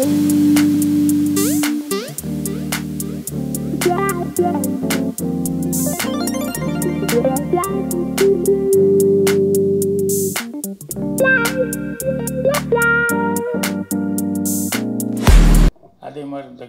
அதே மாதிரி இந்த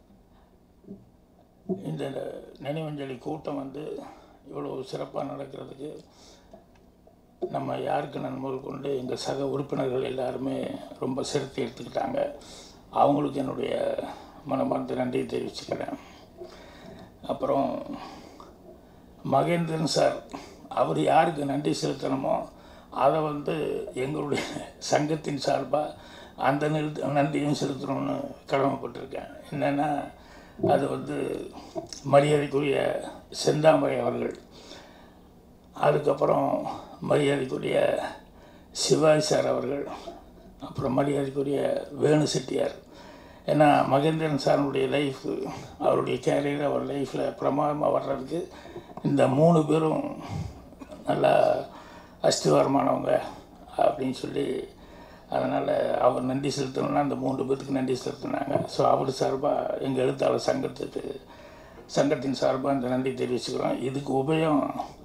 இந்த நினைவஞ்சலி கூட்டம் வந்து இவ்வளோ சிறப்பாக நடக்கிறதுக்கு நம்ம யாருக்கு நண்பர்கள் கொண்டு எங்கள் சக உறுப்பினர்கள் எல்லாருமே ரொம்ப சிரத்தை எடுத்துக்கிட்டாங்க அவங்களுக்கு என்னுடைய மனமார்ந்த நன்றியை தெரிவிச்சுக்கிறேன் அப்புறம் மகேந்திரன் சார் அவர் யாருக்கு நன்றி செலுத்தணுமோ அதை வந்து எங்களுடைய சங்கத்தின் சார்பாக அந்த நிறுத்த நன்றியும் செலுத்தணும்னு கடமைப்பட்டிருக்கேன் என்னென்னா அது வந்து மரியாதைக்குரிய செந்தாமரை அவர்கள் அதுக்கப்புறம் மரியாதைக்குரிய சிவாஜி சார் அவர்கள் அப்புறம் மரியாதைக்குரிய வேணு செட்டியார் ஏன்னா மகேந்திரன் சாருடைய லைஃப் அவருடைய கேரியர் அவர் லைஃப்பில் பிரமாதமாக வர்றதுக்கு இந்த மூணு பேரும் நல்லா அஸ்திவாரமானவங்க அப்படின்னு சொல்லி அதனால் அவர் நன்றி செலுத்தணும்னா அந்த மூன்று பேருக்கு நன்றி செலுத்தினாங்க ஸோ அவர் சார்பாக எங்கள் எழுத்தாளர் சங்கத்துக்கு சங்கத்தின் சார்பாக இந்த நன்றி தெரிவிச்சுக்கிறோம் இதுக்கு உபயம்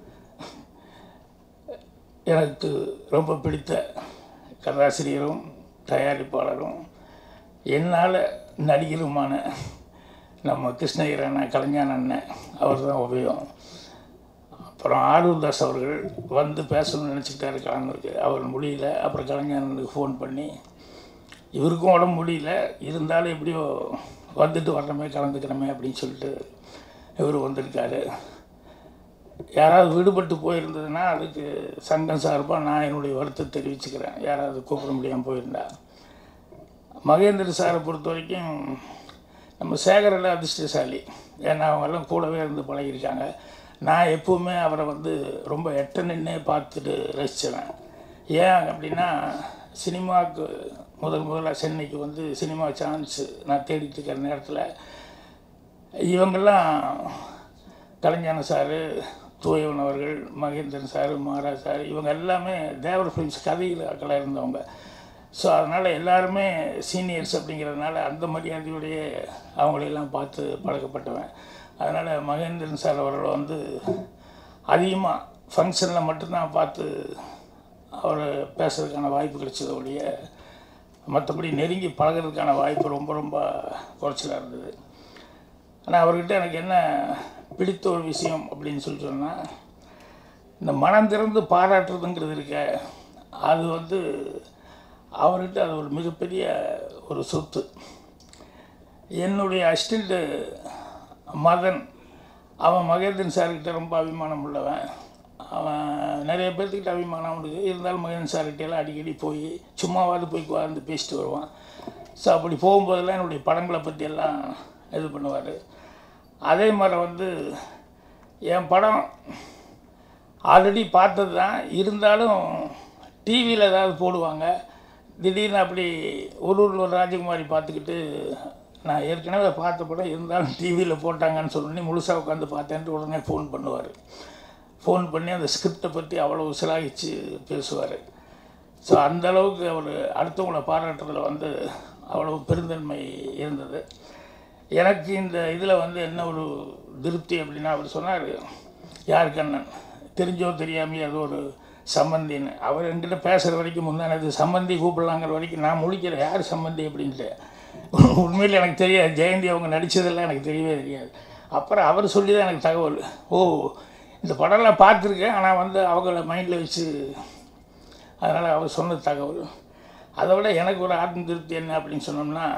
எனக்கு ரொம்ப பிடித்த கதாசிரியரும் தயாரிப்பாளரும் என்னால் நடிகருமான நம்ம கிருஷ்ணகிரி அண்ணன் கலைஞான அண்ணன் அவர் தான் உபயம் அப்புறம் ஆரூர் தாஸ் அவர்கள் வந்து பேசணும்னு நினச்சிக்கிட்டாரு கலந்துருக்கு அவர் முடியல அப்புறம் கலைஞானனுக்கு ஃபோன் பண்ணி இவருக்கும் உடம்பு முடியல இருந்தாலும் எப்படியோ வந்துட்டு வரணுமே கலந்துக்கிறோமே அப்படின்னு சொல்லிட்டு இவர் வந்திருக்காரு யாராவது விடுபட்டு போயிருந்ததுன்னா அதுக்கு சங்கம் சார்பாக நான் என்னுடைய வருத்தத்தை தெரிவிச்சுக்கிறேன் யாராவது கூப்பிட முடியாமல் போயிருந்தா மகேந்திர சாரை பொறுத்த வரைக்கும் நம்ம சேகரில் அதிர்ஷ்டசாலி ஏன்னா அவங்கெல்லாம் கூடவே இருந்து பழகியிருக்காங்க நான் எப்போவுமே அவரை வந்து ரொம்ப எட்ட நின்னே பார்த்துட்டு ரசித்தவன் ஏன் அப்படின்னா சினிமாவுக்கு முதல் முதல்ல சென்னைக்கு வந்து சினிமா சான்ஸு நான் தேடிட்டு இருக்கிற நேரத்தில் இவங்கெல்லாம் கலைஞான சார் தூயவன் அவர்கள் மகேந்திரன் சார் மகாராஜ் சார் இவங்க எல்லாமே தேவர் ஃபிலிம்ஸ் கதையில் இருந்தவங்க ஸோ அதனால் எல்லாருமே சீனியர்ஸ் அப்படிங்கிறதுனால அந்த மரியாதையோடைய அவங்களையெல்லாம் பார்த்து பழக்கப்பட்டவன் அதனால் மகேந்திரன் சார் அவர்கள் வந்து அதிகமாக ஃபங்க்ஷனில் மட்டும்தான் பார்த்து அவரை பேசுறதுக்கான வாய்ப்பு கிடைச்சத ஒழிய மற்றபடி நெருங்கி பழகிறதுக்கான வாய்ப்பு ரொம்ப ரொம்ப குறைச்சலாக இருந்தது ஆனால் அவர்கிட்ட எனக்கு என்ன பிடித்த ஒரு விஷயம் அப்படின்னு சொல்லி சொன்னால் இந்த மனம் திறந்து பாராட்டுறதுங்கிறது இருக்க அது வந்து அவர்கிட்ட அது ஒரு மிகப்பெரிய ஒரு சொத்து என்னுடைய அசிஸ்டண்ட்டு மதன் அவன் மகேந்திரன் சார்கிட்ட ரொம்ப அபிமானம் உள்ளவன் அவன் நிறைய பேர்த்துக்கிட்ட அபிமானம் அவனுக்கு இருந்தாலும் மகேந்திரன் சார்கிட்டலாம் அடிக்கடி போய் சும்மாவாவது போய் உட்கார்ந்து பேசிட்டு வருவான் ஸோ அப்படி போகும்போதெல்லாம் என்னுடைய படங்களை பற்றியெல்லாம் இது பண்ணுவார் அதே மாதிரி வந்து என் படம் ஆல்ரெடி பார்த்தது தான் இருந்தாலும் டிவியில் ஏதாவது போடுவாங்க திடீர்னு அப்படி ஒரு ஊரில் ஒரு ராஜகுமாரி பார்த்துக்கிட்டு நான் ஏற்கனவே பார்த்த படம் இருந்தாலும் டிவியில் போட்டாங்கன்னு சொல்லி முழுசாக உட்காந்து பார்த்தேன்ட்டு உடனே ஃபோன் பண்ணுவார் ஃபோன் பண்ணி அந்த ஸ்கிரிப்டை பற்றி அவ்வளோ சிலாகிச்சு பேசுவார் ஸோ அந்த அளவுக்கு அவர் அடுத்தவங்கள பாராட்டுறதுல வந்து அவ்வளோ பெருந்தன்மை இருந்தது எனக்கு இந்த இதில் வந்து என்ன ஒரு திருப்தி அப்படின்னா அவர் சொன்னார் யார் கண்ணன் தெரிஞ்சோ தெரியாமையோ அது ஒரு சம்மந்தின்னு அவர் என்கிட்ட பேசுகிற வரைக்கும் முந்தானது சம்மந்தி கூப்பிடலாங்கிற வரைக்கும் நான் முழிக்கிறேன் யார் சம்மந்தி அப்படின்ட்டு உண்மையில் எனக்கு தெரியாது ஜெயந்தி அவங்க நடித்ததெல்லாம் எனக்கு தெரியவே தெரியாது அப்புறம் அவர் சொல்லி தான் எனக்கு தகவல் ஓ இந்த படம்லாம் பார்த்துருக்கேன் ஆனால் வந்து அவங்கள மைண்டில் வச்சு அதனால் அவர் சொன்ன தகவல் அதை விட எனக்கு ஒரு ஆத்ம திருப்தி என்ன அப்படின்னு சொன்னோம்னா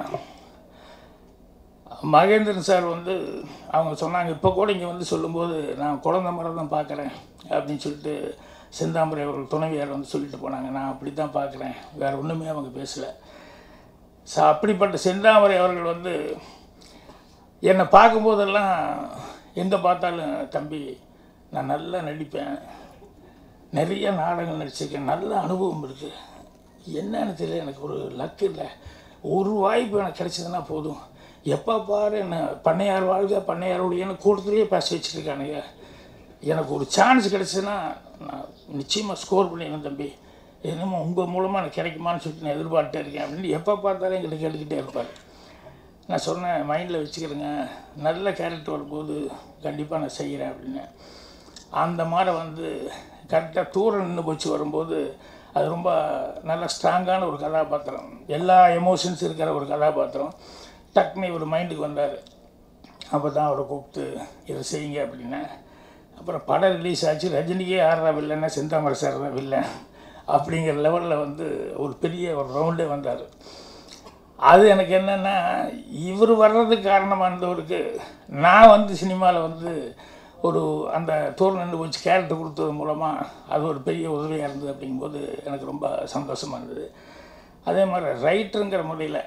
மகேந்திரன் சார் வந்து அவங்க சொன்னாங்க இப்போ கூட இங்கே வந்து சொல்லும்போது நான் குழந்த மரம் தான் பார்க்குறேன் அப்படின்னு சொல்லிட்டு செந்தாமரை அவர்கள் துணைவியார் வந்து சொல்லிட்டு போனாங்க நான் அப்படி தான் பார்க்குறேன் வேறு ஒன்றுமே அவங்க பேசலை ஸோ அப்படிப்பட்ட செந்தாமரை அவர்கள் வந்து என்னை பார்க்கும்போதெல்லாம் எங்கே பார்த்தாலும் தம்பி நான் நல்லா நடிப்பேன் நிறைய நாடகங்கள் நடிச்சிருக்கேன் நல்ல அனுபவம் இருக்குது என்னன்னு தெரியல எனக்கு ஒரு லக்கு இல்லை ஒரு வாய்ப்பு எனக்கு கிடைச்சதுன்னா போதும் எப்போ பாரு என்ன பண்ணையார் வாழ்க பண்ணையாருடையன்னு கூட்டத்துலேயே பேச வச்சுருக்கானுங்க எனக்கு ஒரு சான்ஸ் கிடச்சுன்னா நான் நிச்சயமாக ஸ்கோர் பண்ணிடுவேன் தம்பி என்னமோ உங்கள் மூலமாக எனக்கு கிடைக்குமான்னு சொல்லிட்டு நான் எதிர்பார்த்துட்டே இருக்கேன் அப்படின்னு எப்போ பார்த்தாலும் எங்கிட்ட கேட்டுக்கிட்டே இருப்பார் நான் சொன்னேன் மைண்டில் வச்சுக்கிறேங்க நல்ல கேரக்டர் வரும்போது கண்டிப்பாக நான் செய்கிறேன் அப்படின்னு அந்த மாதிரி வந்து கரெக்டாக தூரம் நின்று போச்சு வரும்போது அது ரொம்ப நல்ல ஸ்ட்ராங்கான ஒரு கதாபாத்திரம் எல்லா எமோஷன்ஸ் இருக்கிற ஒரு கதாபாத்திரம் டக்குன்னு இவர் மைண்டுக்கு வந்தார் அப்போ தான் அவரை கூப்பிட்டு இதை செய்யுங்க அப்படின்னேன் அப்புறம் படம் ரிலீஸ் ஆச்சு ரஜினிக்கே ஆடுறா வில்லன்னா செந்தாமரை சார் தான் வில்லன் அப்படிங்கிற லெவலில் வந்து ஒரு பெரிய ஒரு ரவுண்டே வந்தார் அது எனக்கு என்னென்னா இவர் வர்றதுக்கு காரணமாக இருந்தவருக்கு நான் வந்து சினிமாவில் வந்து ஒரு அந்த தூரம் நின்று வச்சு கேரக்டர் கொடுத்தது மூலமாக அது ஒரு பெரிய உதவியாக இருந்தது அப்படிங்கும்போது எனக்கு ரொம்ப சந்தோஷமாக இருந்தது அதே மாதிரி ரைட்டருங்கிற முறையில்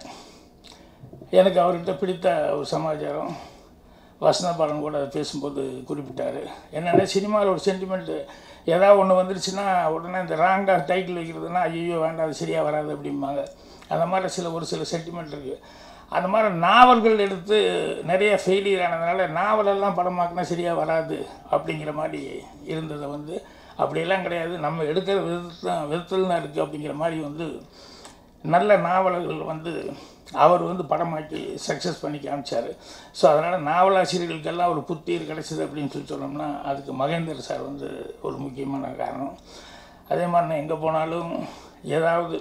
எனக்கு அவர்கிட்ட பிடித்த ஒரு சமாச்சாரம் வசனபாலன் கூட பேசும்போது குறிப்பிட்டார் என்னென்னா சினிமாவில் ஒரு சென்டிமெண்ட்டு ஏதாவது ஒன்று வந்துருச்சுன்னா உடனே இந்த ராங்காக டைட்டில் வைக்கிறதுனா ஐயோ வேண்டாம் அது சரியாக வராது அப்படிம்பாங்க அந்த மாதிரி சில ஒரு சில சென்டிமெண்ட் இருக்குது அந்த மாதிரி நாவல்கள் எடுத்து நிறைய ஃபெயிலியர் ஆனதுனால நாவலெல்லாம் படமாக்கினா சரியாக வராது அப்படிங்கிற மாதிரி இருந்ததை வந்து அப்படியெல்லாம் கிடையாது நம்ம எடுக்கிற விதத்தில் விதத்தில் தான் இருக்குது அப்படிங்கிற மாதிரி வந்து நல்ல நாவலர்கள் வந்து அவர் வந்து படமாக்கி சக்ஸஸ் பண்ணி காமிச்சார் ஸோ அதனால் நாவலாசிரியர்களுக்கெல்லாம் ஒரு புத்துயிர் கிடைச்சிது அப்படின்னு சொல்லி சொன்னோம்னா அதுக்கு மகேந்தர் சார் வந்து ஒரு முக்கியமான காரணம் அதே மாதிரி நான் எங்கே போனாலும் ஏதாவது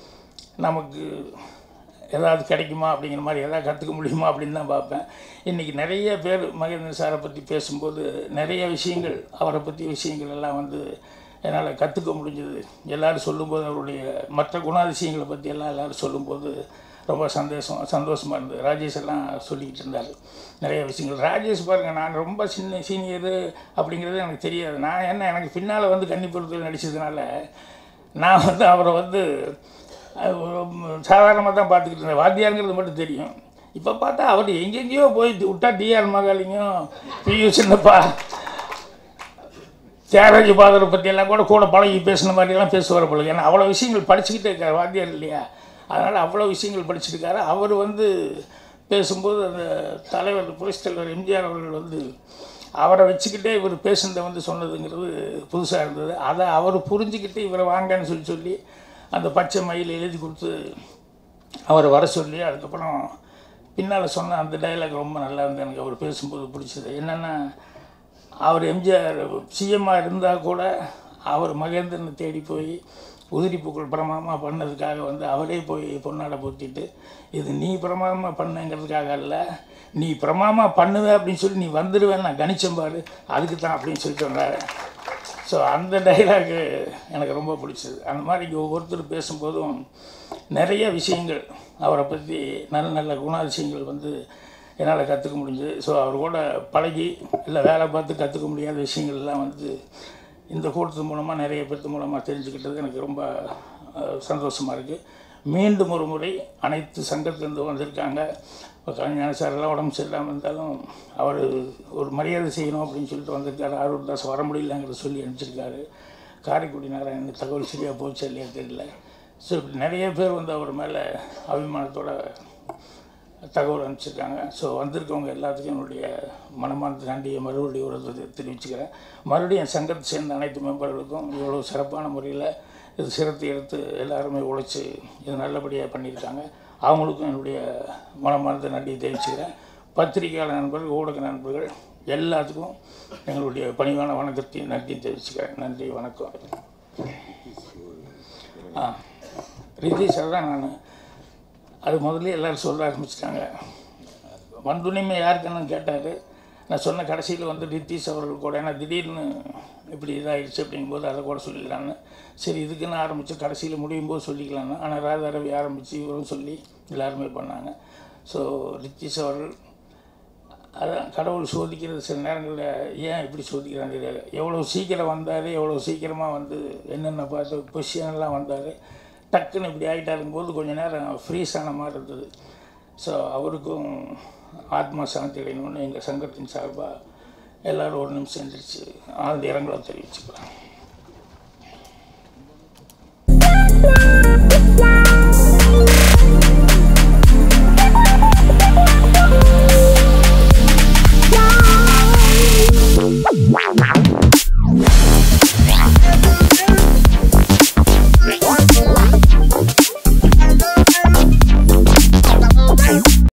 நமக்கு ஏதாவது கிடைக்குமா அப்படிங்கிற மாதிரி ஏதாவது கற்றுக்க முடியுமா அப்படின்னு தான் பார்ப்பேன் இன்றைக்கி நிறைய பேர் மகேந்திரன் சாரை பற்றி பேசும்போது நிறைய விஷயங்கள் அவரை பற்றி விஷயங்கள் எல்லாம் வந்து என்னால் கற்றுக்க முடிஞ்சது எல்லோரும் சொல்லும்போது அவருடைய மற்ற குணாதிசயங்களை பற்றி எல்லாம் எல்லோரும் சொல்லும்போது ரொம்ப சந்தோஷம் சந்தோஷமாக இருந்தது ராஜேஷ் எல்லாம் சொல்லிக்கிட்டு இருந்தார் நிறைய விஷயங்கள் ராஜேஷ் பாருங்கள் நான் ரொம்ப சின்ன சீனியரு அப்படிங்கிறது எனக்கு தெரியாது நான் என்ன எனக்கு பின்னால் வந்து கன்னிப்புறத்தில் நடித்ததுனால நான் வந்து அவரை வந்து சாதாரணமாக தான் பார்த்துக்கிட்டு இருந்தேன் வாத்தியாருங்கிறது மட்டும் தெரியும் இப்போ பார்த்தா அவர் எங்கெங்கேயோ போய் விட்டா டிஆர் மகாலிங்கம் பியு சின்னப்பா தியாகராஜ பாதரை பற்றியெல்லாம் கூட கூட பழகி பேசின மாதிரியெல்லாம் பேசுவார் போல ஏன்னா அவ்வளோ விஷயங்கள் படிச்சுக்கிட்டே இருக்கார் வாத்தியார் இல்லையா அதனால் அவ்வளோ விஷயங்கள் படிச்சிருக்காரு அவர் வந்து பேசும்போது அந்த தலைவர் புரட்சித் தலைவர் எம்ஜிஆர் அவர்கள் வந்து அவரை வச்சுக்கிட்டே இவர் பேசுனதை வந்து சொன்னதுங்கிறது புதுசாக இருந்தது அதை அவர் புரிஞ்சுக்கிட்டு இவரை வாங்கன்னு சொல்லி சொல்லி அந்த பச்சை மயில் எழுதி கொடுத்து அவரை வர சொல்லி அதுக்கப்புறம் பின்னால் சொன்ன அந்த டைலாக் ரொம்ப நல்லா இருந்தது எனக்கு அவர் பேசும்போது பிடிச்சது என்னென்னா அவர் எம்ஜிஆர் சிஎம்மாக இருந்தால் கூட அவர் மகேந்திரனை தேடி போய் உதிரி பூக்கள் பிரமாதமாக பண்ணதுக்காக வந்து அவரே போய் பொன்னாடை போத்திட்டு இது நீ பிரமாதமாக பண்ணுங்கிறதுக்காக அல்ல நீ பிரமாதமாக பண்ணுவ அப்படின்னு சொல்லி நீ வந்துடுவேன்னு நான் கணிச்சேன் பாரு அதுக்கு தான் அப்படின்னு சொல்லி சொன்னார் ஸோ அந்த டைலாகு எனக்கு ரொம்ப பிடிச்சது அந்த மாதிரி இங்கே ஒவ்வொருத்தர் பேசும்போதும் நிறைய விஷயங்கள் அவரை பற்றி நல்ல நல்ல குணாதிசயங்கள் வந்து என்னால் கற்றுக்க முடிஞ்சது ஸோ அவர் கூட பழகி இல்லை வேலை பார்த்து கற்றுக்க முடியாத விஷயங்கள்லாம் வந்து இந்த கூட்டத்து மூலமாக நிறைய பேர்த்து மூலமாக தெரிஞ்சுக்கிட்டது எனக்கு ரொம்ப சந்தோஷமாக இருக்குது மீண்டும் ஒரு முறை அனைத்து சங்கத்திலேருந்து வந்திருக்காங்க இப்போ கலைஞான சார் எல்லாம் உடம்பு சரியில்லாமல் இருந்தாலும் அவர் ஒரு மரியாதை செய்யணும் அப்படின்னு சொல்லிட்டு வந்திருக்காரு ஆரூர் தாஸ் வர முடியலங்கிறத சொல்லி அனுப்பிச்சிருக்காரு காரைக்குடி நாராயணன் தகவல் சரியாக போச்சு இல்லையா தெரியல ஸோ இப்படி நிறைய பேர் வந்து அவர் மேலே அபிமானத்தோட தகவல் அனுப்பிச்சிருக்காங்க ஸோ வந்திருக்கவங்க எல்லாத்துக்கும் என்னுடைய மனமார்ந்த நன்றியை மறுபடியும் ஒரு தெரிவிச்சுக்கிறேன் மறுபடியும் என் சங்கத்தை சேர்ந்த அனைத்து மெம்பர்களுக்கும் இவ்வளோ சிறப்பான முறையில் இது சிரத்தை எடுத்து எல்லாருமே உழைச்சி இது நல்லபடியாக பண்ணியிருக்காங்க அவங்களுக்கும் என்னுடைய மனமார்ந்த நன்றியை தெரிவிச்சுக்கிறேன் பத்திரிகையாளர் நண்பர்கள் ஊடக நண்பர்கள் எல்லாத்துக்கும் எங்களுடைய பணிவான வணக்கத்தையும் நன்றியும் தெரிவிச்சுக்கிறேன் நன்றி வணக்கம் ஆ ரிதீஷ் தான் நான் அது முதல்ல எல்லோரும் சொல்ல ஆரம்பிச்சிட்டாங்க வந்துனிமே யாருக்குன்னு கேட்டார் நான் சொன்ன கடைசியில் வந்து நித்தீஷ் அவர்கள் கூட ஏன்னா திடீர்னு இப்படி இதாகிடுச்சு அப்படிங்கும்போது அதை கூட சொல்லிடலான்னு சரி இதுக்குன்னு ஆரம்பித்து கடைசியில் முடியும் போது சொல்லிக்கலான்னு ஆனால் ராதாரவி ஆரம்பித்து இவரும் சொல்லி எல்லாருமே பண்ணாங்க ஸோ நித்தீஷ் அவர்கள் அதான் கடவுள் சோதிக்கிறது சில நேரங்களில் ஏன் இப்படி சோதிக்கிறாங்க தெரியாது எவ்வளோ சீக்கிரம் வந்தார் எவ்வளோ சீக்கிரமாக வந்து என்னென்ன பார்த்து பொசிஷன்லாம் வந்தார் டக்குன்னு இப்படி ஆகிட்டாருங்கும்போது கொஞ்சம் நேரம் ஃப்ரீஸ் ஆன மாதிரி இருந்தது ஸோ அவருக்கும் ஆத்மா சாந்தி அடையணும்னு எங்கள் சங்கத்தின் சார்பாக எல்லோரும் ஒரு நிமிஷம் எந்திரிச்சு ஆழ்ந்த இரங்கலை தெரிவிச்சுக்கிறேன்